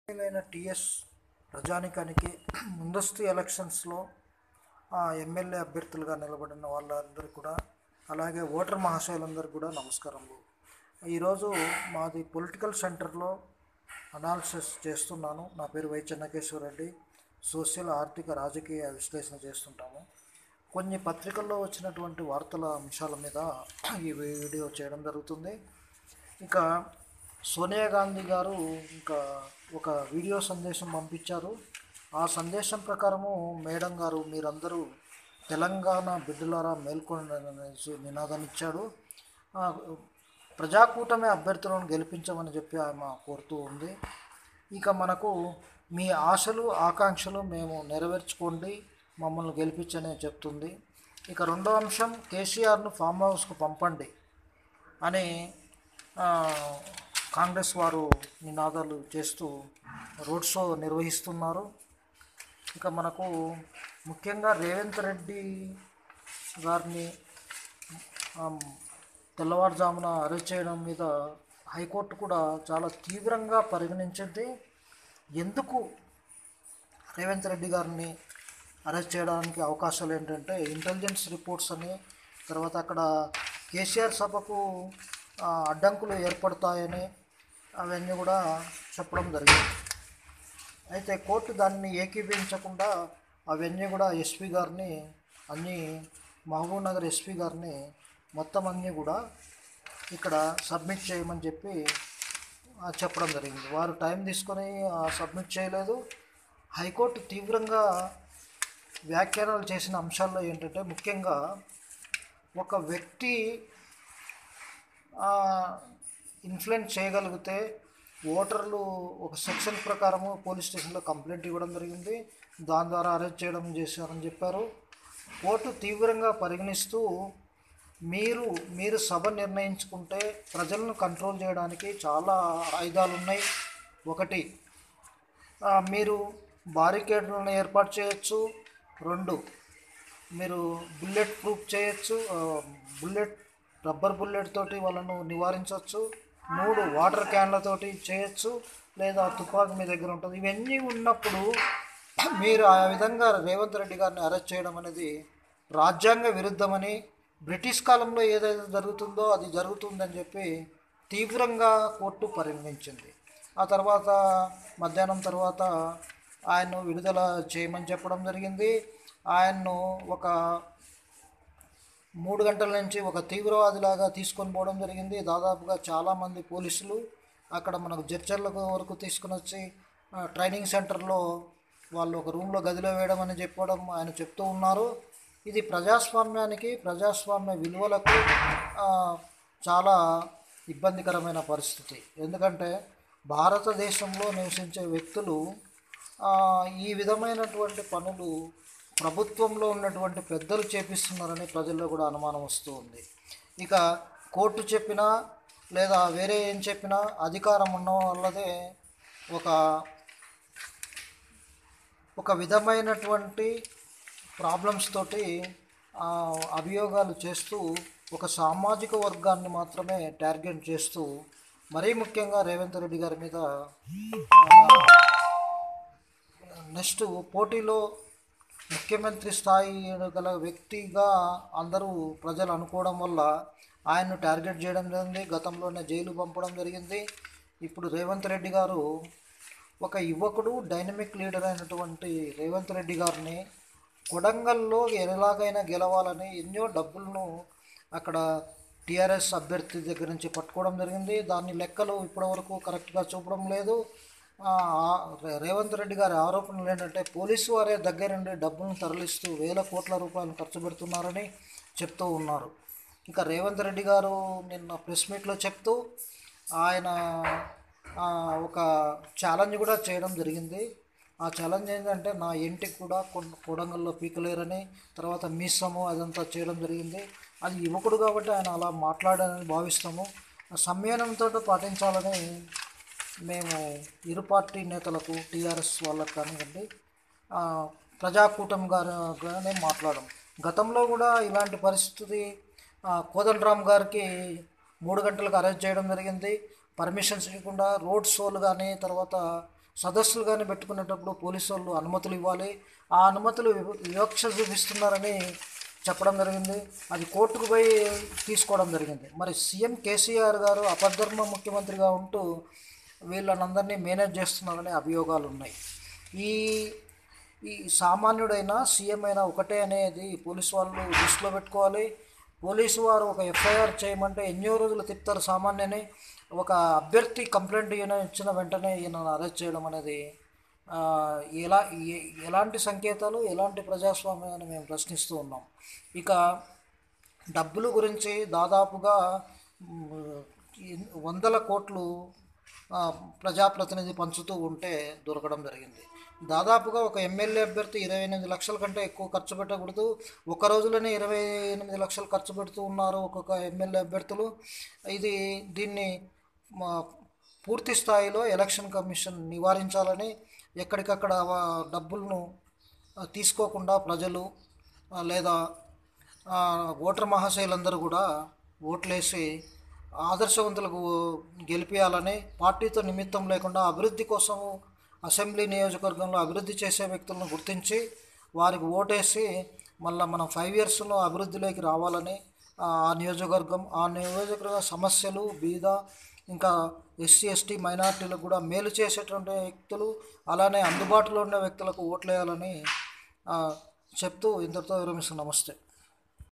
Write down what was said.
అయిన టిఎస్ ప్రజానికానికి ముందస్తు ఎలక్షన్స్లో ఎమ్మెల్యే అభ్యర్థులుగా నిలబడిన వాళ్ళందరూ కూడా అలాగే ఓటర్ మహాశయులందరికీ కూడా నమస్కారములు ఈరోజు మాది పొలిటికల్ సెంటర్లో అనాలిసిస్ చేస్తున్నాను నా పేరు వై చెన్నకేశ్వర రెడ్డి సోషల్ ఆర్థిక రాజకీయ విశ్లేషణ చేస్తుంటాము కొన్ని పత్రికల్లో వచ్చినటువంటి వార్తల అంశాల మీద ఈ వీడియో చేయడం జరుగుతుంది ఇంకా సోనియా గాంధీ గారు ఇంకా ఒక వీడియో సందేశం పంపించారు ఆ సందేశం ప్రకారము మేడం గారు మీరందరూ తెలంగాణ బిడ్డలారా మేల్కొని అనేసి నినాదం ఇచ్చాడు ఆ, ప్రజాకూటమి అభ్యర్థులను గెలిపించమని చెప్పి ఆమె కోరుతూ ఉంది ఇక మనకు మీ ఆశలు ఆకాంక్షలు మేము నెరవేర్చుకోండి మమ్మల్ని గెలిపించని చెప్తుంది ఇక రెండో అంశం కేసీఆర్ను ఫామ్ హౌస్కు పంపండి అని ఆ, కాంగ్రెస్ వారు నినాదాలు చేస్తూ రోడ్ షో నిర్వహిస్తున్నారు ఇక మనకు ముఖ్యంగా రేవంత్ రెడ్డి గారిని ఆ, తెల్లవారుజామున అరెస్ట్ చేయడం మీద హైకోర్టు కూడా చాలా తీవ్రంగా పరిగణించింది ఎందుకు రేవంత్ రెడ్డి గారిని అరెస్ట్ చేయడానికి అవకాశాలు ఏంటంటే ఇంటెలిజెన్స్ రిపోర్ట్స్ అని తర్వాత అక్కడ కేసీఆర్ సభకు ఆ, అడ్డంకులు ఏర్పడతాయని అవన్నీ కూడా చెప్పడం జరిగింది అయితే కోర్టు దాన్ని ఏకీభవించకుండా అవన్నీ కూడా ఎస్పీ గారిని అన్ని మహబూబ్ నగర్ ఎస్పీ గారిని మొత్తం అన్నీ కూడా ఇక్కడ సబ్మిట్ చేయమని చెప్పి ఆ, చెప్పడం జరిగింది వారు టైం తీసుకొని ఆ, సబ్మిట్ చేయలేదు హైకోర్టు తీవ్రంగా వ్యాఖ్యానాలు చేసిన అంశాల్లో ఏంటంటే ముఖ్యంగా ఒక వ్యక్తి ఇన్ఫ్లుయెన్స్ చేయగలిగితే ఓటర్లు ఒక సెక్షన్ ప్రకారము పోలీస్ స్టేషన్లో కంప్లైంట్ ఇవ్వడం జరిగింది దాని ద్వారా అరెస్ట్ చేయడం చేశారని చెప్పారు కోర్టు తీవ్రంగా పరిగణిస్తూ మీరు మీరు సభ నిర్ణయించుకుంటే ప్రజలను కంట్రోల్ చేయడానికి చాలా ఆయుధాలు ఉన్నాయి ఒకటి ఆ, మీరు బారికేడ్లను ఏర్పాటు చేయొచ్చు రెండు మీరు బుల్లెట్ ప్రూఫ్ చేయొచ్చు ఆ, బుల్లెట్ రబ్బర్ బుల్లెట్ తోటి వాళ్ళను నివారించవచ్చు మూడు వాటర్ క్యాన్లతోటి చేయొచ్చు లేదా తుపాకీ మీ దగ్గర ఉంటుంది ఇవన్నీ ఉన్నప్పుడు మీరు ఆ విధంగా రేవంత్ రెడ్డి గారిని అరెస్ట్ చేయడం అనేది రాజ్యాంగ విరుద్ధమని బ్రిటిష్ కాలంలో ఏదైతే జరుగుతుందో అది జరుగుతుందని చెప్పి తీవ్రంగా కోర్టు పరిగణించింది ఆ తర్వాత మధ్యాహ్నం తర్వాత ఆయన్ను విడుదల చేయమని చెప్పడం జరిగింది ఆయన్ను ఒక మూడు గంటల నుంచి ఒక తీవ్రవాదిలాగా తీసుకొని పోవడం జరిగింది దాదాపుగా చాలామంది పోలీసులు అక్కడ మనకు జడ్చర్ల వరకు తీసుకుని వచ్చి ఆ, ట్రైనింగ్ సెంటర్లో వాళ్ళు ఒక రూమ్లో గదిలో వేయడం అని చెప్పడం ఆయన చెప్తూ ఉన్నారు ఇది ప్రజాస్వామ్యానికి ప్రజాస్వామ్య విలువలకు ఆ, చాలా ఇబ్బందికరమైన పరిస్థితి ఎందుకంటే భారతదేశంలో నివసించే వ్యక్తులు ఆ, ఈ విధమైనటువంటి పనులు ప్రభుత్వంలో ఉన్నటువంటి పెద్దలు చేపిస్తున్నారని ప్రజల్లో కూడా అనుమానం వస్తూ ఉంది ఇక కోర్టు చెప్పినా లేదా వేరే ఏం చెప్పినా అధికారం ఉన్న వాళ్ళదే ఒక ఒక విధమైనటువంటి ప్రాబ్లమ్స్ తోటి ఆ, అభియోగాలు చేస్తూ ఒక సామాజిక వర్గాన్ని మాత్రమే టార్గెట్ చేస్తూ మరీ ముఖ్యంగా రేవంత్ రెడ్డి గారి మీద నెక్స్ట్ పోటీలో ముఖ్యమంత్రి స్థాయి గల వ్యక్తిగా అందరూ ప్రజలు అనుకోవడం వల్ల ఆయన్ను టార్గెట్ చేయడం జరిగింది గతంలోనే జైలు పంపడం జరిగింది ఇప్పుడు రేవంత్ రెడ్డి గారు ఒక యువకుడు డైనమిక్ లీడర్ అయినటువంటి రేవంత్ రెడ్డి గారిని కొడంగల్లో ఎలాగైనా గెలవాలని ఎన్నో డబ్బులను అక్కడ టీఆర్ఎస్ అభ్యర్థి దగ్గర నుంచి పట్టుకోవడం జరిగింది దాని లెక్కలు ఇప్పటివరకు కరెక్ట్గా చూపడం లేదు ఆ, రే- రేవంత్ రెడ్డి గారి ఆరోపణలు ఏంటంటే పోలీసు వారే దగ్గరుండి డబ్బులను తరలిస్తూ వేల కోట్ల రూపాయలు ఖర్చు పెడుతున్నారని చెప్తూ ఉన్నారు ఇక రేవంత్ రెడ్డి గారు నిన్న ప్రెస్ మీట్లో చెప్తూ ఆయన ఆ, ఒక ఛాలెంజ్ కూడా చేయడం జరిగింది ఆ ఛాలెంజ్ ఏంటంటే నా ఇంటికి కూడా కొన్- కొడంగల్లో పీకలేరని తర్వాత మీసము అదంతా చేయడం జరిగింది అది యువకుడు కాబట్టి ఆయన అలా మాట్లాడాలని భావిస్తాము ఆ సంయమనంతో పాటించాలని మేము ఇరు పార్టీ నేతలకు టీఆర్ఎస్ వాళ్ళకు కానివ్వండి ఆ, ప్రజాకూటమి గానే మాట్లాడడం గతంలో కూడా ఇలాంటి పరిస్థితి ఆ, కోదండరామ్ గారికి మూడు గంటలకు అరెస్ట్ చేయడం జరిగింది పర్మిషన్స్ ఇవ్వకుండా రోడ్ షోలు కానీ తర్వాత సదస్సులు కానీ పెట్టుకునేటప్పుడు పోలీసు వాళ్ళు అనుమతులు ఇవ్వాలి ఆ అనుమతులు వివ- వివక్ష చూపిస్తున్నారని చెప్పడం జరిగింది అది కోర్టుకు పోయి తీసుకోవడం జరిగింది మరి సీఎం కేసీఆర్ గారు అపధర్మ ముఖ్యమంత్రిగా ఉంటూ వీళ్ళనందరినీ మేనేజ్ చేస్తున్నారనే అభియోగాలు ఉన్నాయి ఈ ఈ సామాన్యుడైనా సీఎం అయినా ఒకటే అనేది పోలీసు వాళ్ళు దృష్టిలో పెట్టుకోవాలి పోలీసు వారు ఒక ఎఫ్ఐఆర్ చేయమంటే ఎన్నో రోజులు తిప్పుతారు సామాన్యని ఒక అభ్యర్థి కంప్లైంట్ ఈయన ఇచ్చిన వెంటనే ఈయనను అరెస్ట్ చేయడం అనేది ఆ, ఎలా ఎ- ఎలాంటి సంకేతాలు ఎలాంటి ప్రజాస్వామ్యాన్ని మేము ప్రశ్నిస్తూ ఉన్నాం ఇక డబ్బుల గురించి దాదాపుగా మ్, ఎన్- వందల కోట్లు ఆ, ప్రజాప్రతినిధి పంచుతూ ఉంటే దొరకడం జరిగింది దాదాపుగా ఒక ఎమ్మెల్యే అభ్యర్థి ఇరవై ఎనిమిది లక్షల కంటే ఎక్కువ ఖర్చు పెట్టకూడదు ఒక రోజులోనే ఇరవై ఎనిమిది లక్షలు ఖర్చు పెడుతూ ఉన్నారు ఒక్కొక్క ఎమ్మెల్యే అభ్యర్థులు ఇది దీన్ని మా పూర్తి స్థాయిలో ఎలక్షన్ కమిషన్ నివారించాలని ఎక్కడికక్కడ వా- డబ్బులను ఆ, తీసుకోకుండా ప్రజలు ఆ, లేదా ఆ, ఓటర్ మహాశయులందరూ కూడా ఓట్లేసి ఆదర్శవంతులకు గెలిపించాలని పార్టీతో నిమిత్తం లేకుండా అభివృద్ధి కోసం అసెంబ్లీ నియోజకవర్గంలో అభివృద్ధి చేసే వ్యక్తులను గుర్తించి వారికి ఓటేసి మళ్ళీ మనం ఫైవ్ ఇయర్స్లో అభివృద్ధిలోకి రావాలని ఆ ఆ నియోజకవర్గం ఆ నియోజకవర్గ సమస్యలు బీద ఇంకా ఎస్సీ ఎస్టీ మైనార్టీలకు కూడా మేలు చేసేటువంటి వ్యక్తులు అలానే అందుబాటులో ఉన్న వ్యక్తులకు ఓట్లేయాలని ఆ, చెప్తూ ఇంతటితో విరమిస్తున్నాను నమస్తే